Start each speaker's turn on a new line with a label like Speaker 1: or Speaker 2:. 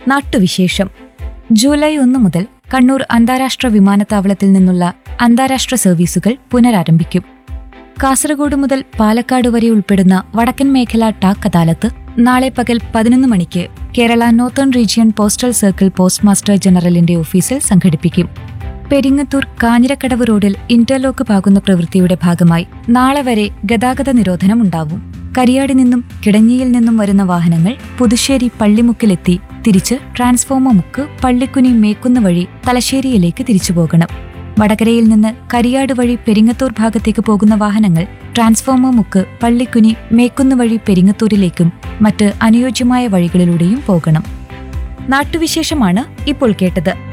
Speaker 1: നാട്ടുവിശേഷം ജൂലൈ ഒന്ന് മുതൽ കണ്ണൂർ അന്താരാഷ്ട്ര വിമാനത്താവളത്തിൽ നിന്നുള്ള അന്താരാഷ്ട്ര സർവീസുകൾ പുനരാരംഭിക്കും കാസർഗോഡ് മുതൽ പാലക്കാട് വരെ ഉൾപ്പെടുന്ന വടക്കൻ മേഖല ടാക് അദാലത്ത് നാളെ പകൽ പതിനൊന്ന് മണിക്ക് Kerala northern region postal circle post master ജനറലിന്റെ ഓഫീസിൽ സംഘടിപ്പിക്കും പെരിങ്ങത്തൂർ കാഞ്ഞിരക്കടവ് റോഡിൽ ഇന്റർലോക്ക് പാകുന്ന പ്രവൃത്തിയുടെ ഭാഗമായി നാളെ വരെ ഗതാഗത നിരോധനം ഉണ്ടാവും കരിയാടി നിന്നും കിടങ്ങിയിൽ നിന്നും വരുന്ന വാഹനങ്ങൾ പുതുശ്ശേരി പള്ളിമുക്കിലെത്തി തിരിച്ച് ട്രാൻസ്ഫോമർ മുക്ക് പള്ളിക്കുനി മേക്കുന്ന വഴി തലശ്ശേരിയിലേക്ക് തിരിച്ചു പോകണം വടകരയിൽ നിന്ന് കരിയാട് വഴി പെരിങ്ങത്തൂർ ഭാഗത്തേക്ക് പോകുന്ന വാഹനങ്ങൾ ട്രാൻസ്ഫോമർ മുക്ക് പള്ളിക്കുനി മേക്കുന്ന വഴി പെരിങ്ങത്തൂരിലേക്കും മറ്റ് അനുയോജ്യമായ വഴികളിലൂടെയും പോകണം നാട്ടുവിശേഷമാണ് ഇപ്പോൾ കേട്ടത്